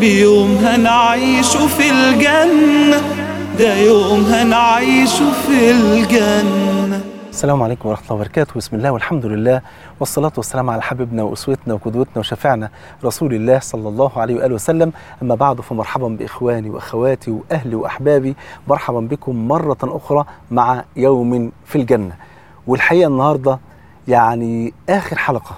بيوم هنعيش في الجنة ده يوم هنعيش في الجنة السلام عليكم ورحمة الله وبركاته بسم الله والحمد لله والصلاة والسلام على حبيبنا وأسوتنا وقدوتنا وشفيعنا رسول الله صلى الله عليه وآله وسلم أما بعد فمرحبا بإخواني وأخواتي وأهلي وأحبابي مرحبا بكم مرة أخرى مع يوم في الجنة والحقيقة النهاردة يعني آخر حلقة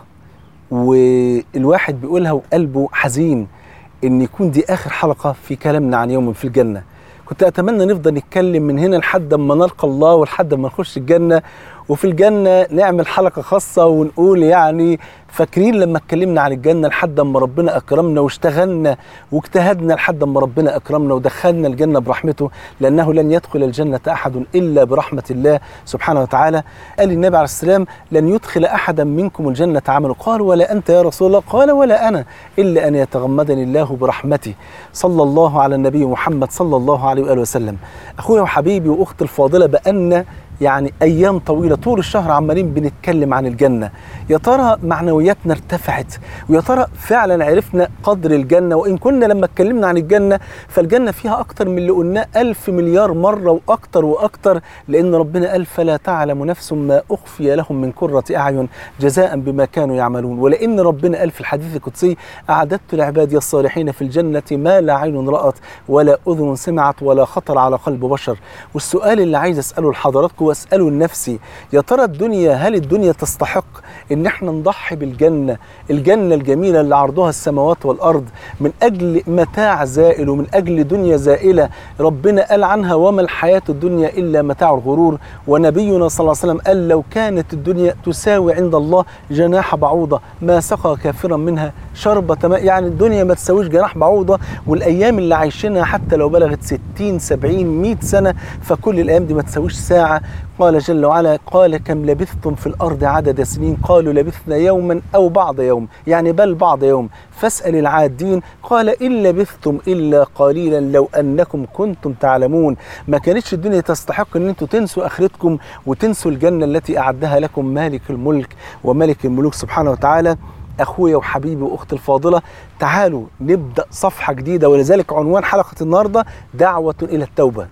والواحد بيقولها وقلبه حزين إن يكون دي آخر حلقة في كلامنا عن يوم في الجنة كنت أتمنى نفضل نتكلم من هنا لحد ما نلقى الله ولحد ما نخش الجنة وفي الجنة نعمل حلقة خاصة ونقول يعني فاكرين لما اتكلمنا عن الجنة لحد ما ربنا أكرمنا واشتغلنا واجتهدنا لحد ما ربنا أكرمنا ودخلنا الجنة برحمته لأنه لن يدخل الجنة أحد إلا برحمة الله سبحانه وتعالى قال النبي عليه السلام لن يدخل أحدا منكم الجنة عمله قال ولا أنت يا رسول الله قال ولا أنا إلا أن يتغمدني الله برحمته صلى الله على النبي محمد صلى الله عليه وآله وسلم أخويا وحبيبي وأختي الفاضلة بأن يعني ايام طويله طول الشهر عمالين بنتكلم عن الجنه يا ترى معنوياتنا ارتفعت ويا ترى فعلا عرفنا قدر الجنه وان كنا لما اتكلمنا عن الجنه فالجنه فيها اكتر من اللي قلناه ألف مليار مره واكتر واكتر لان ربنا قال فلا تعلم نفس ما اخفي لهم من قره اعين جزاء بما كانوا يعملون ولان ربنا قال في الحديث القدسي اعددت لعبادي الصالحين في الجنه ما لا عين رات ولا اذن سمعت ولا خطر على قلب بشر والسؤال اللي عايز اساله لحضراتكم واساله لنفسي يا ترى الدنيا هل الدنيا تستحق ان احنا نضحي بالجنه الجنه الجميله اللي عرضها السماوات والارض من اجل متاع زائل ومن اجل دنيا زائله ربنا قال عنها وما الحياه الدنيا الا متاع الغرور ونبينا صلى الله عليه وسلم قال لو كانت الدنيا تساوي عند الله جناح بعوضه ما سقى كافرا منها شربة ماء يعني الدنيا ما تساويش جناح بعوضه والايام اللي عايشينها حتى لو بلغت 60 70 100 سنه فكل الايام دي ما تساويش ساعه قال جل وعلا قال كم لبثتم في الأرض عدد سنين قالوا لبثنا يوما أو بعض يوم يعني بل بعض يوم فاسأل العادين قال إن لبثتم إلا قليلا لو أنكم كنتم تعلمون ما كانتش الدنيا تستحق أن أنتم تنسوا آخرتكم وتنسوا الجنة التي أعدها لكم مالك الملك وملك الملوك سبحانه وتعالى اخويا وحبيبي واختي الفاضله تعالوا نبدا صفحه جديده ولذلك عنوان حلقه النهارده دعوه الى التوبه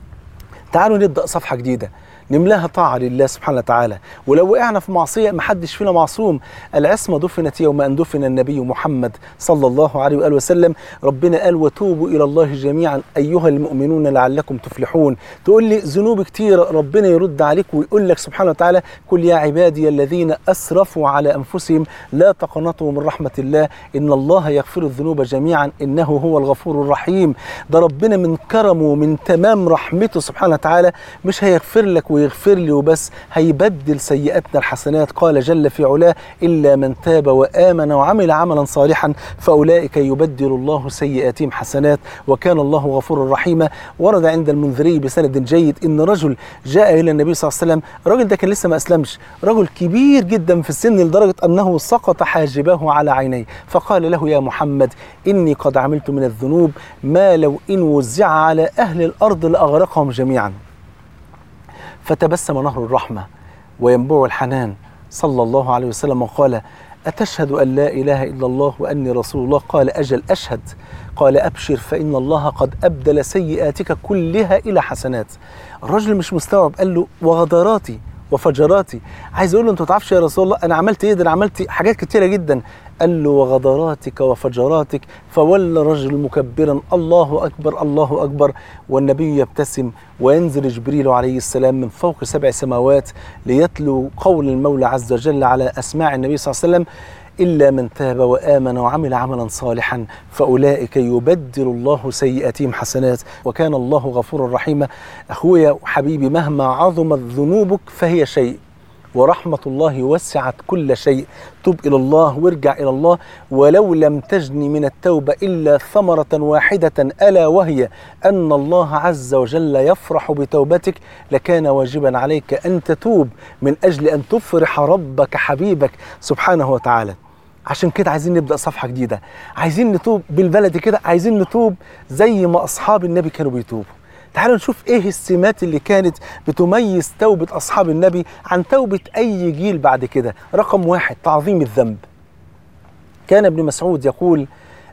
تعالوا نبدا صفحه جديده نملاها طاعة لله سبحانه وتعالى ولو وقعنا في معصية ما حدش فينا معصوم العصمة دفنت يوم أن دفن النبي محمد صلى الله عليه وآله وسلم ربنا قال وتوبوا إلى الله جميعا أيها المؤمنون لعلكم تفلحون تقول لي ذنوب كتير ربنا يرد عليك ويقول لك سبحانه وتعالى قل يا عبادي الذين أسرفوا على أنفسهم لا تقنطوا من رحمة الله إن الله يغفر الذنوب جميعا إنه هو الغفور الرحيم ده ربنا من كرمه من تمام رحمته سبحانه وتعالى مش هيغفر لك ويغفر لي وبس هيبدل سيئاتنا الحسنات قال جل في علاه إلا من تاب وآمن وعمل عملا صالحا فأولئك يبدل الله سيئاتهم حسنات وكان الله غفورا رحيما ورد عند المنذري بسند جيد إن رجل جاء إلى النبي صلى الله عليه وسلم الرجل ده كان لسه ما أسلمش رجل كبير جدا في السن لدرجة أنه سقط حاجباه على عينيه فقال له يا محمد إني قد عملت من الذنوب ما لو إن وزع على أهل الأرض لأغرقهم جميعا فتبسم نهر الرحمة وينبوع الحنان صلى الله عليه وسلم وقال أتشهد أن لا إله إلا الله وأني رسول الله قال أجل أشهد قال أبشر فإن الله قد أبدل سيئاتك كلها إلى حسنات الرجل مش مستوعب قال له وغدراتي وفجراتي عايز اقول له انت ما تعرفش يا رسول الله انا عملت ايه ده انا عملت حاجات كتيره جدا قال له وغدراتك وفجراتك فولى الرجل مكبرا الله اكبر الله اكبر والنبي يبتسم وينزل جبريل عليه السلام من فوق سبع سماوات ليتلو قول المولى عز وجل على اسماع النبي صلى الله عليه وسلم إلا من تاب وآمن وعمل عملا صالحا فأولئك يبدل الله سيئاتهم حسنات وكان الله غفورا رحيما أخويا وحبيبي مهما عظمت ذنوبك فهي شيء ورحمة الله وسعت كل شيء تب إلى الله وارجع إلى الله ولو لم تجن من التوبة إلا ثمرة واحدة ألا وهي أن الله عز وجل يفرح بتوبتك لكان واجبا عليك أن تتوب من أجل أن تفرح ربك حبيبك سبحانه وتعالى عشان كده عايزين نبدا صفحه جديده عايزين نتوب بالبلدي كده عايزين نتوب زي ما اصحاب النبي كانوا بيتوبوا تعالوا نشوف ايه السمات اللي كانت بتميز توبه اصحاب النبي عن توبه اي جيل بعد كده رقم واحد تعظيم الذنب كان ابن مسعود يقول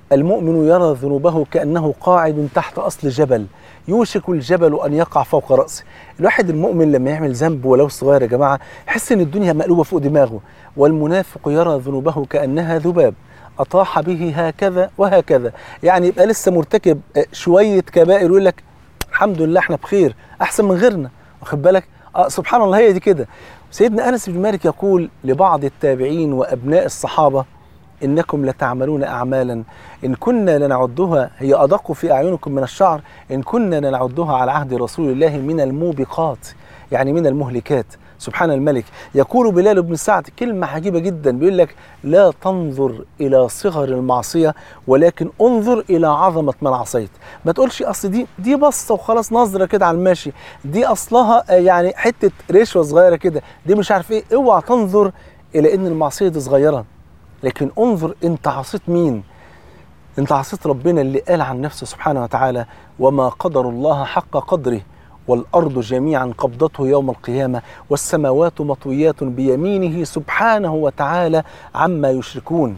المؤمن يرى ذنوبه كأنه قاعد تحت أصل جبل يوشك الجبل أن يقع فوق رأسه الواحد المؤمن لما يعمل ذنب ولو صغير يا جماعة يحس إن الدنيا مقلوبة فوق دماغه والمنافق يرى ذنوبه كأنها ذباب أطاح به هكذا وهكذا يعني يبقى لسه مرتكب شوية كبائر ويقول لك الحمد لله احنا بخير أحسن من غيرنا واخد بالك آه سبحان الله هي دي كده سيدنا أنس بن مالك يقول لبعض التابعين وأبناء الصحابة إنكم لتعملون أعمالا إن كنا لنعدها هي أدق في أعينكم من الشعر إن كنا لنعدها على عهد رسول الله من الموبقات يعني من المهلكات سبحان الملك يقول بلال بن سعد كلمة عجيبة جدا بيقول لك لا تنظر إلى صغر المعصية ولكن انظر إلى عظمة من عصيت ما تقولش أصل دي دي بصة وخلاص نظرة كده على الماشي دي أصلها يعني حتة رشوة صغيرة كده دي مش عارف إيه اوعى تنظر إلى إن المعصية دي صغيرة لكن انظر أنت عصيت مين أنت عصيت ربنا اللي قال عن نفسه سبحانه وتعالى وما قدر الله حق قدره والأرض جميعا قبضته يوم القيامة والسماوات مطويات بيمينه سبحانه وتعالى عما يشركون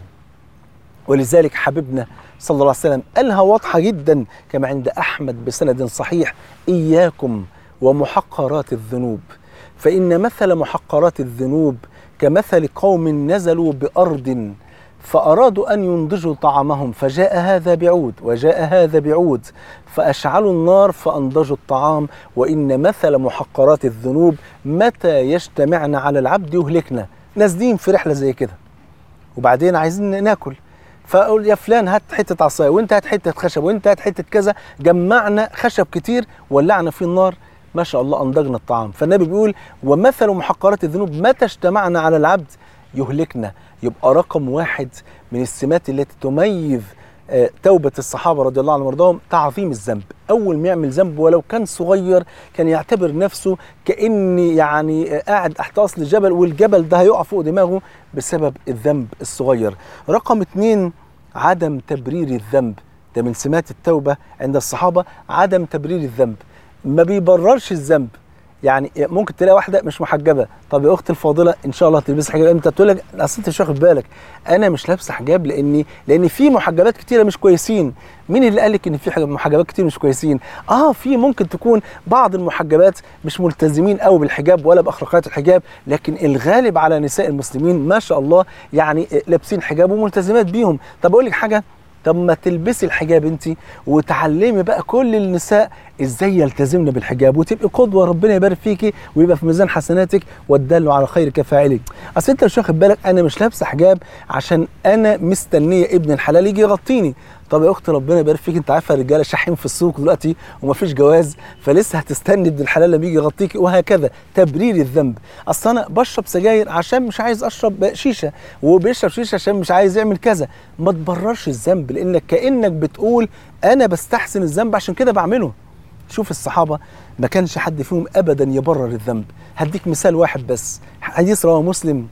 ولذلك حبيبنا صلى الله عليه وسلم قالها واضحة جدا كما عند أحمد بسند صحيح إياكم ومحقرات الذنوب فإن مثل محقرات الذنوب كمثل قوم نزلوا بأرض فأرادوا أن ينضجوا طعامهم فجاء هذا بعود وجاء هذا بعود فأشعلوا النار فأنضجوا الطعام وإن مثل محقرات الذنوب متى يجتمعن على العبد يهلكنا نازلين في رحلة زي كده وبعدين عايزين ناكل فاقول يا فلان هات حته عصايه وانت هات حته خشب وانت هات حته كذا جمعنا خشب كتير ولعنا فيه النار ما شاء الله انضجنا الطعام فالنبي بيقول ومثل محقرات الذنوب متى اجتمعنا على العبد يهلكنا يبقى رقم واحد من السمات التي تميز آه، توبة الصحابة رضي الله عنهم وارضاهم تعظيم الذنب أول ما يعمل ذنب ولو كان صغير كان يعتبر نفسه كأني يعني آه، قاعد تحت أصل الجبل والجبل ده هيقع فوق دماغه بسبب الذنب الصغير رقم اتنين عدم تبرير الذنب ده من سمات التوبة عند الصحابة عدم تبرير الذنب ما بيبررش الذنب يعني ممكن تلاقي واحده مش محجبه طب يا اختي الفاضله ان شاء الله هتلبسي حجاب امتى تقول لك اصل انت مش واخد بالك انا مش لابسه حجاب لاني لان في محجبات كتيره مش كويسين مين اللي قال لك ان في حجاب- محجبات كتير مش كويسين اه في ممكن تكون بعض المحجبات مش ملتزمين قوي بالحجاب ولا باخلاقيات الحجاب لكن الغالب على نساء المسلمين ما شاء الله يعني لابسين حجاب وملتزمات بيهم طب اقول لك حاجه طب ما تلبسي الحجاب انت وتعلمي بقى كل النساء ازاي يلتزمن بالحجاب وتبقي قدوه ربنا يبارك فيكي ويبقى في ميزان حسناتك والدل على خير كفاعله اصل انت مش واخد بالك انا مش لابسه حجاب عشان انا مستنيه ابن الحلال يجي يغطيني طب يا اختي ربنا يبارك فيك انت عارفه الرجاله شاحين في السوق دلوقتي ومفيش جواز فلسه هتستني ابن الحلال لما يجي يغطيكي وهكذا تبرير الذنب اصل انا بشرب سجاير عشان مش عايز اشرب شيشه وبيشرب شيشه عشان مش عايز يعمل كذا ما تبررش الذنب لانك كانك بتقول انا بستحسن الذنب عشان كده بعمله شوف الصحابه ما كانش حد فيهم ابدا يبرر الذنب هديك مثال واحد بس حديث رواه مسلم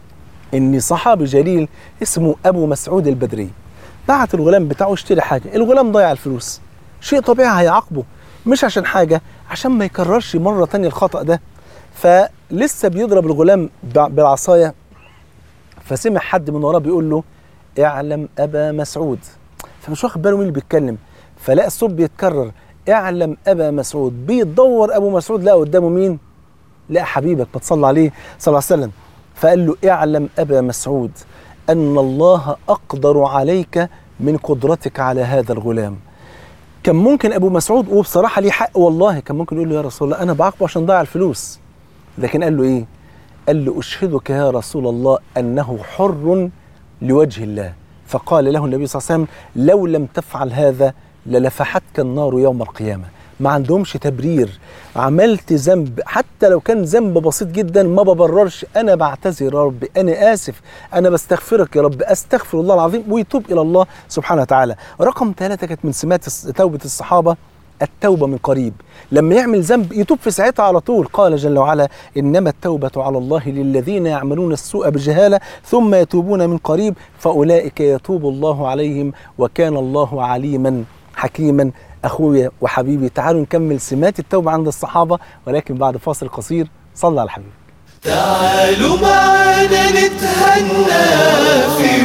ان صحابي جليل اسمه ابو مسعود البدري بعت الغلام بتاعه يشتري حاجه الغلام ضيع الفلوس شيء طبيعي هيعاقبه مش عشان حاجه عشان ما يكررش مره تانية الخطا ده فلسه بيضرب الغلام بع- بالعصايه فسمع حد من وراه بيقول له اعلم ابا مسعود فمش واخد باله مين اللي بيتكلم فلقى الصوت بيتكرر اعلم ابا مسعود بيدور ابو مسعود لقى قدامه مين لقى حبيبك بتصلى عليه صلى الله عليه وسلم فقال له اعلم ابا مسعود ان الله اقدر عليك من قدرتك على هذا الغلام كان ممكن ابو مسعود وبصراحه ليه حق والله كان ممكن يقول له يا رسول الله انا بعاقبه عشان ضيع الفلوس لكن قال له ايه قال له اشهدك يا رسول الله انه حر لوجه الله فقال له النبي صلى الله عليه وسلم لو لم تفعل هذا للفحتك النار يوم القيامه ما عندهمش تبرير عملت ذنب حتى لو كان ذنب بسيط جدا ما ببررش انا بعتذر يا رب انا اسف انا بستغفرك يا رب استغفر الله العظيم ويتوب الى الله سبحانه وتعالى رقم ثلاثة كانت من سمات الص- توبة الصحابة التوبة من قريب لما يعمل ذنب يتوب في ساعتها على طول قال جل وعلا إنما التوبة على الله للذين يعملون السوء بجهالة ثم يتوبون من قريب فأولئك يتوب الله عليهم وكان الله عليما حكيما أخويا وحبيبي تعالوا نكمل سمات التوبة عند الصحابة ولكن بعد فاصل قصير صلى على الحبيب تعالوا معانا نتهنى في يوم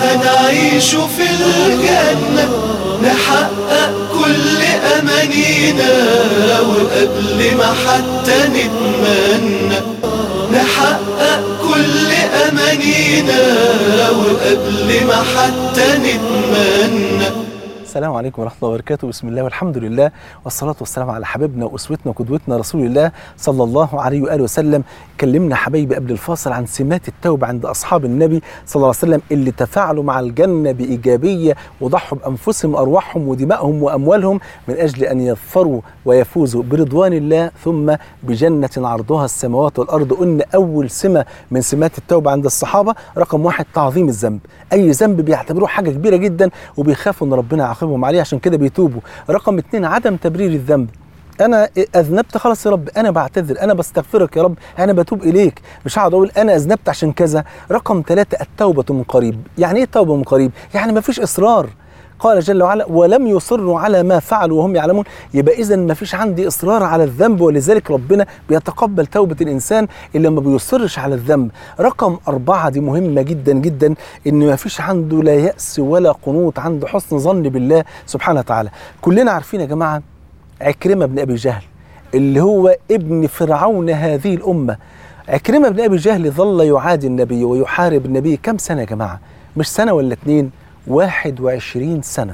هنعيش في الجنة نحقق كل أمانينا وقبل ما حتى نتمنى نحقق كل أمانينا وقبل ما حتى نتمنى السلام عليكم ورحمة الله وبركاته بسم الله والحمد لله والصلاة والسلام على حبيبنا وأسوتنا وقدوتنا رسول الله صلى الله عليه وآله وسلم كلمنا حبايبي قبل الفاصل عن سمات التوبة عند أصحاب النبي صلى الله عليه وسلم اللي تفاعلوا مع الجنة بإيجابية وضحوا بأنفسهم وأرواحهم ودمائهم وأموالهم من أجل أن يظفروا ويفوزوا برضوان الله ثم بجنة عرضها السماوات والأرض قلنا أول سمة من سمات التوبة عند الصحابة رقم واحد تعظيم الذنب أي ذنب بيعتبروه حاجة كبيرة جدا وبيخافوا أن ربنا يعاقبهم عليه عشان كده بيتوبوا رقم اتنين عدم تبرير الذنب انا اذنبت خلاص يا رب انا بعتذر انا بستغفرك يا رب انا بتوب اليك مش هقعد اقول انا اذنبت عشان كذا رقم ثلاثة التوبة من قريب يعني ايه التوبة من قريب يعني ما فيش اصرار قال جل وعلا ولم يصروا على ما فعلوا وهم يعلمون يبقى اذا ما فيش عندي اصرار على الذنب ولذلك ربنا بيتقبل توبه الانسان اللي ما بيصرش على الذنب رقم أربعة دي مهمة جدا جدا إن ما فيش عنده لا يأس ولا قنوط عنده حسن ظن بالله سبحانه وتعالى كلنا عارفين يا جماعة عكرمة بن أبي جهل اللي هو ابن فرعون هذه الأمة عكرمة بن أبي جهل ظل يعادي النبي ويحارب النبي كم سنة يا جماعة مش سنة ولا اتنين واحد وعشرين سنة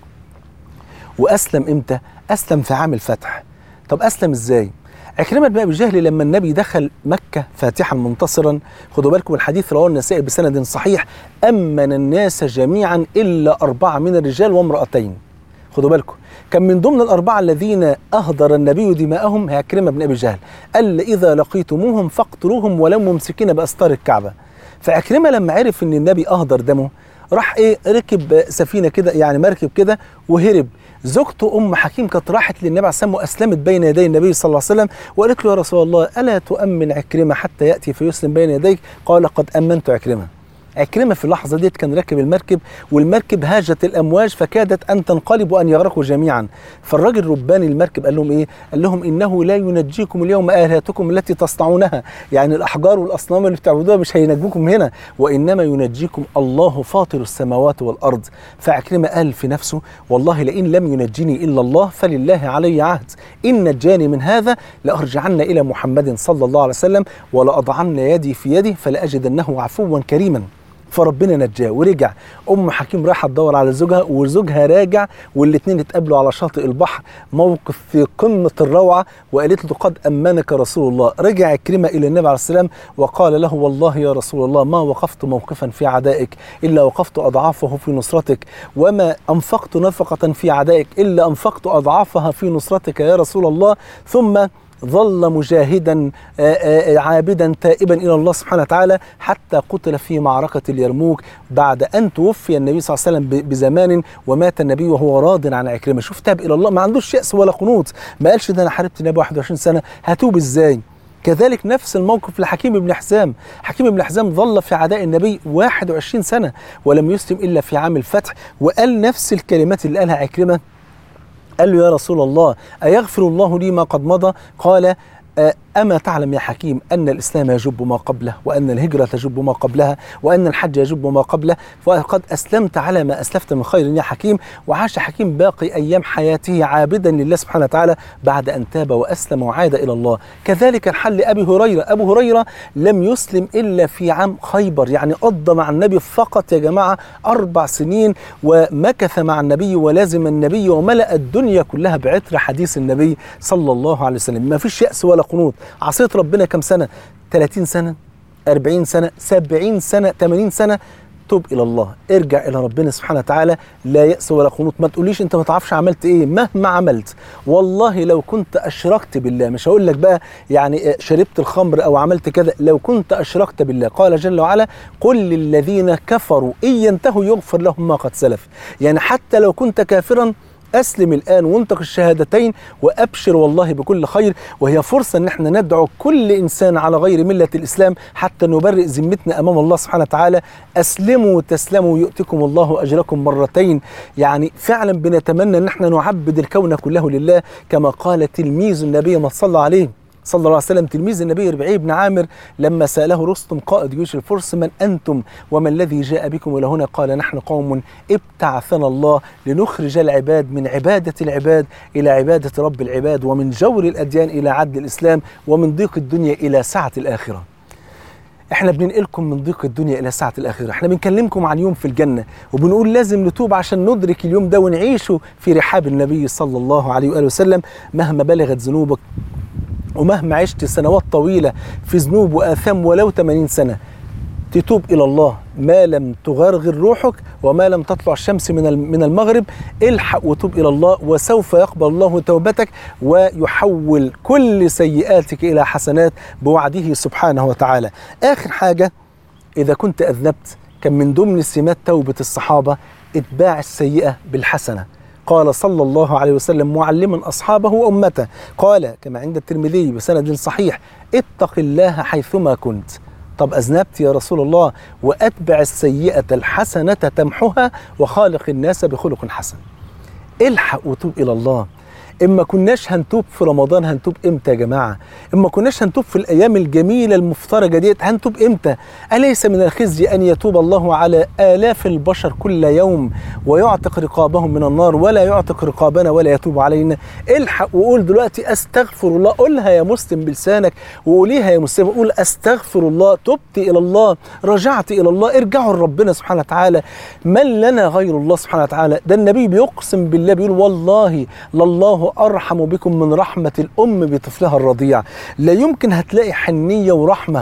وأسلم إمتى؟ أسلم في عام الفتح طب أسلم إزاي؟ عكرمة بن أبي جهل لما النبي دخل مكة فاتحا منتصرا خدوا بالكم الحديث رواه النسائي بسند صحيح أمن الناس جميعا إلا أربعة من الرجال وامرأتين خدوا بالكم كان من ضمن الأربعة الذين أهدر النبي دماءهم عكرمة بن أبي جهل قال إذا لقيتموهم فاقتلوهم ولو ممسكين بأستار الكعبة فعكرمة لما عرف إن النبي أهدر دمه راح ايه ركب سفينه كده يعني مركب كده وهرب زوجته ام حكيم كانت راحت للنبي عليه الصلاه والسلام واسلمت بين يدي النبي صلى الله عليه وسلم وقالت له يا رسول الله الا تؤمن عكرمه حتى ياتي فيسلم بين يديك قال قد امنت عكرمه عكرمه في اللحظه ديت كان راكب المركب والمركب هاجت الامواج فكادت ان تنقلب وان يغرقوا جميعا فالراجل ربان المركب قال لهم ايه قال لهم انه لا ينجيكم اليوم الهتكم التي تصنعونها يعني الاحجار والاصنام اللي بتعبدوها مش هينجوكم هنا وانما ينجيكم الله فاطر السماوات والارض فعكرمه قال في نفسه والله لئن لم ينجني الا الله فلله علي عهد ان نجاني من هذا لارجعن الى محمد صلى الله عليه وسلم ولاضعن يدي في يده فلاجدنه عفوا كريما فربنا نجاه ورجع ام حكيم رايحه تدور على زوجها وزوجها راجع والاثنين اتقابلوا على شاطئ البحر موقف في قمه الروعه وقالت له قد امنك رسول الله رجع كريمه الى النبي عليه السلام وقال له والله يا رسول الله ما وقفت موقفا في عدائك الا وقفت اضعافه في نصرتك وما انفقت نفقه في عدائك الا انفقت اضعافها في نصرتك يا رسول الله ثم ظل مجاهدا عابدا تائبا الى الله سبحانه وتعالى حتى قتل في معركه اليرموك بعد ان توفي النبي صلى الله عليه وسلم بزمان ومات النبي وهو راض عن عكرمه شوف تاب الى الله ما عندوش ياس ولا قنوط ما قالش ده انا حاربت النبي 21 سنه هتوب ازاي كذلك نفس الموقف لحكيم بن حزام حكيم بن حزام ظل في عداء النبي 21 سنة ولم يسلم إلا في عام الفتح وقال نفس الكلمات اللي قالها عكرمة قال له يا رسول الله أيغفر الله لي ما قد مضى قال أما تعلم يا حكيم أن الإسلام يجب ما قبله وأن الهجرة تجب ما قبلها وأن الحج يجب ما قبله وقد أسلمت على ما أسلفت من خير يا حكيم وعاش حكيم باقي أيام حياته عابدا لله سبحانه وتعالى بعد أن تاب وأسلم وعاد إلى الله كذلك الحل لأبي هريرة أبو هريرة لم يسلم إلا في عام خيبر يعني قضى مع النبي فقط يا جماعة أربع سنين ومكث مع النبي ولازم النبي وملأ الدنيا كلها بعطر حديث النبي صلى الله عليه وسلم ما فيش يأس ولا قنوط عصيت ربنا كم سنة 30 سنة 40 سنة 70 سنة 80 سنة توب الى الله ارجع الى ربنا سبحانه وتعالى لا ياس ولا قنوط ما تقوليش انت ما تعرفش عملت ايه مهما عملت والله لو كنت اشركت بالله مش هقول لك بقى يعني شربت الخمر او عملت كذا لو كنت اشركت بالله قال جل وعلا قل للذين كفروا ان ينتهوا يغفر لهم ما قد سلف يعني حتى لو كنت كافرا اسلم الان وانطق الشهادتين وابشر والله بكل خير وهي فرصه ان احنا ندعو كل انسان على غير مله الاسلام حتى نبرئ ذمتنا امام الله سبحانه وتعالى اسلموا تسلموا يؤتكم الله اجركم مرتين يعني فعلا بنتمنى ان احنا نعبد الكون كله لله كما قال تلميذ النبي ما صلى عليه صلى الله عليه وسلم تلميذ النبي ربعي بن عامر لما سأله رستم قائد جيوش الفرس من أنتم وما الذي جاء بكم إلى هنا قال نحن قوم ابتعثنا الله لنخرج العباد من عبادة العباد إلى عبادة رب العباد ومن جور الأديان إلى عدل الإسلام ومن ضيق الدنيا إلى سعة الآخرة احنا بننقلكم من ضيق الدنيا الى سعه الاخره احنا بنكلمكم عن يوم في الجنه وبنقول لازم نتوب عشان ندرك اليوم ده ونعيشه في رحاب النبي صلى الله عليه واله وسلم مهما بلغت ذنوبك ومهما عشت سنوات طويله في ذنوب واثام ولو 80 سنه تتوب الى الله ما لم تغرغر روحك وما لم تطلع الشمس من من المغرب الحق وتوب الى الله وسوف يقبل الله توبتك ويحول كل سيئاتك الى حسنات بوعده سبحانه وتعالى. اخر حاجه اذا كنت اذنبت كان من ضمن سمات توبه الصحابه اتباع السيئه بالحسنه. قال صلى الله عليه وسلم معلما اصحابه وامته قال كما عند الترمذي بسند صحيح اتق الله حيثما كنت. طب أذنبت يا رسول الله وأتبع السيئة الحسنة تمحها وخالق الناس بخلق حسن الحق وتوب إلى الله إما كناش هنتوب في رمضان هنتوب إمتى يا جماعة إما كناش هنتوب في الأيام الجميلة المفترجة ديت هنتوب إمتى أليس من الخزي أن يتوب الله على آلاف البشر كل يوم ويعتق رقابهم من النار ولا يعتق رقابنا ولا يتوب علينا الحق وقول دلوقتي أستغفر الله قولها يا مسلم بلسانك وقوليها يا مسلم قول أستغفر الله تبت إلى الله رجعت إلى الله ارجعوا لربنا سبحانه وتعالى من لنا غير الله سبحانه وتعالى ده النبي بيقسم بالله بيقول والله لله أرحم بكم من رحمة الأم بطفلها الرضيع لا يمكن هتلاقي حنية ورحمة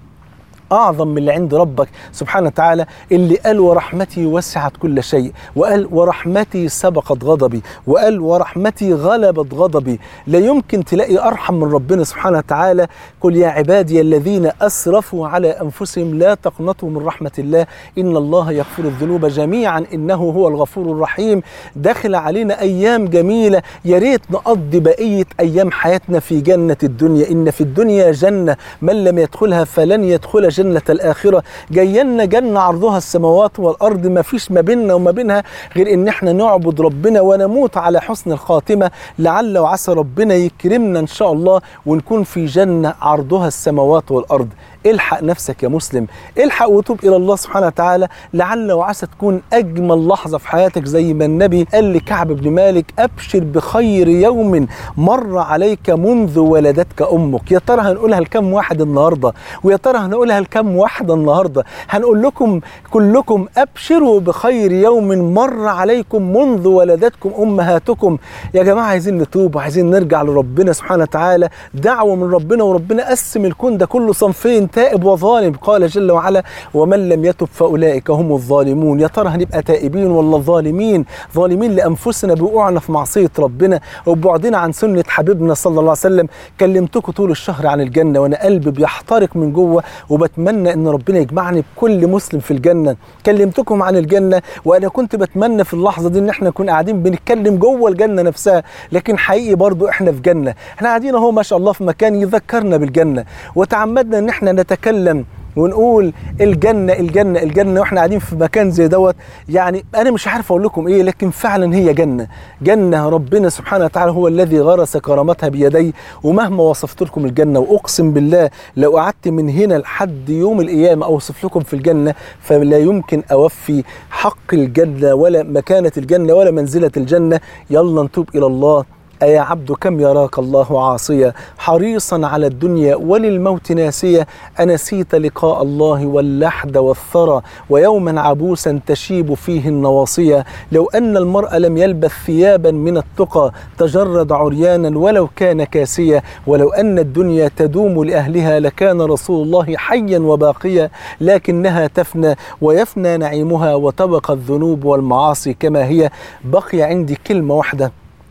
أعظم من اللي عند ربك سبحانه وتعالى اللي قال ورحمتي وسعت كل شيء وقال ورحمتي سبقت غضبي وقال ورحمتي غلبت غضبي لا يمكن تلاقي أرحم من ربنا سبحانه وتعالى قل يا عبادي الذين أسرفوا على أنفسهم لا تقنطوا من رحمة الله إن الله يغفر الذنوب جميعا إنه هو الغفور الرحيم داخل علينا أيام جميلة يا ريت نقضي بقية أيام حياتنا في جنة الدنيا إن في الدنيا جنة من لم يدخلها فلن يدخل جنة الآخرة جاينا جنة عرضها السماوات والأرض ما فيش ما بيننا وما بينها غير إن احنا نعبد ربنا ونموت على حسن الخاتمة لعل وعسى ربنا يكرمنا إن شاء الله ونكون في جنة عرضها السماوات والأرض الحق نفسك يا مسلم الحق وتوب الى الله سبحانه وتعالى لعل وعسى تكون اجمل لحظه في حياتك زي ما النبي قال لكعب بن مالك ابشر بخير يوم مر عليك منذ ولدتك امك يا ترى هنقولها لكم واحد النهارده ويا ترى هنقولها لكم واحده النهارده هنقول لكم كلكم ابشروا بخير يوم مر عليكم منذ ولدتكم امهاتكم يا جماعه عايزين نتوب وعايزين نرجع لربنا سبحانه وتعالى دعوه من ربنا وربنا قسم الكون ده كله صنفين تائب وظالم قال جل وعلا ومن لم يتب فاولئك هم الظالمون يا ترى هنبقى تائبين ولا ظالمين ظالمين لانفسنا بوقوعنا في معصيه ربنا وبعدنا عن سنه حبيبنا صلى الله عليه وسلم كلمتكم طول الشهر عن الجنه وانا قلبي بيحترق من جوه وبتمنى ان ربنا يجمعني بكل مسلم في الجنه كلمتكم عن الجنه وانا كنت بتمنى في اللحظه دي ان احنا نكون قاعدين بنتكلم جوه الجنه نفسها لكن حقيقي برضو احنا في جنه احنا قاعدين اهو ما شاء الله في مكان يذكرنا بالجنه وتعمدنا ان احنا نتكلم ونقول الجنة الجنة الجنة واحنا قاعدين في مكان زي دوت يعني أنا مش عارف أقول لكم إيه لكن فعلا هي جنة جنة ربنا سبحانه وتعالى هو الذي غرس كرامتها بيديه ومهما وصفت لكم الجنة وأقسم بالله لو قعدت من هنا لحد يوم القيامة أوصف لكم في الجنة فلا يمكن أوفي حق الجنة ولا مكانة الجنة ولا منزلة الجنة يلا نتوب إلى الله أيا عبد كم يراك الله عاصيا حريصا على الدنيا وللموت ناسيا أنسيت لقاء الله واللحد والثرى ويوما عبوسا تشيب فيه النواصيا لو أن المرء لم يلبث ثيابا من التقى تجرد عريانا ولو كان كاسيا ولو أن الدنيا تدوم لأهلها لكان رسول الله حيا وباقيا لكنها تفنى ويفنى نعيمها وتبقى الذنوب والمعاصي كما هي بقي عندي كلمة واحدة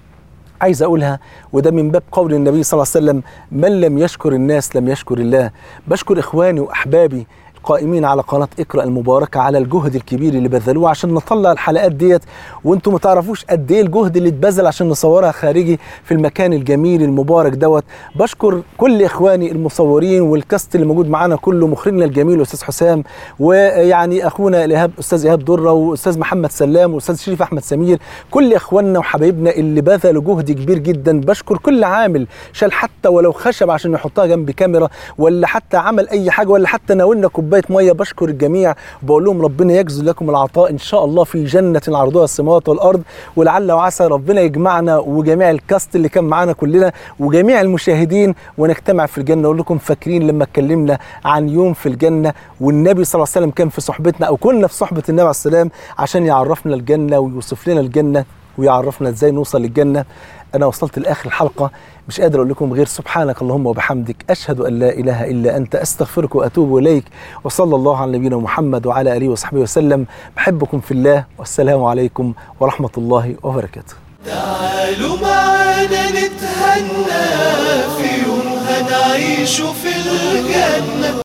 عايز اقولها وده من باب قول النبي صلى الله عليه وسلم من لم يشكر الناس لم يشكر الله بشكر اخواني واحبابي القائمين على قناه اقرا المباركه على الجهد الكبير اللي بذلوه عشان نطلع الحلقات ديت وانتم ما تعرفوش قد ايه الجهد اللي اتبذل عشان نصورها خارجي في المكان الجميل المبارك دوت بشكر كل اخواني المصورين والكاست اللي موجود معانا كله مخرجنا الجميل استاذ حسام ويعني اخونا الايهاب استاذ ايهاب دره واستاذ محمد سلام واستاذ شريف احمد سمير كل اخواننا وحبايبنا اللي بذلوا جهد كبير جدا بشكر كل عامل شال حتى ولو خشب عشان يحطها جنب كاميرا ولا حتى عمل اي حاجه ولا حتى ناولنا كوبايه ميه بشكر الجميع وبقول لهم ربنا يجزل لكم العطاء ان شاء الله في جنه عرضها السماوات والارض ولعل وعسى ربنا يجمعنا وجميع الكاست اللي كان معانا كلنا وجميع المشاهدين ونجتمع في الجنه اقول لكم فاكرين لما اتكلمنا عن يوم في الجنه والنبي صلى الله عليه وسلم كان في صحبتنا او كنا في صحبه النبي عليه السلام عشان يعرفنا الجنه ويوصف لنا الجنه ويعرفنا ازاي نوصل للجنه انا وصلت لاخر الحلقه مش قادر اقول لكم غير سبحانك اللهم وبحمدك اشهد ان لا اله الا انت استغفرك واتوب اليك وصلى الله على نبينا محمد وعلى اله وصحبه وسلم بحبكم في الله والسلام عليكم ورحمه الله وبركاته تعالوا معانا نتهنى في يوم هنعيش في الجنة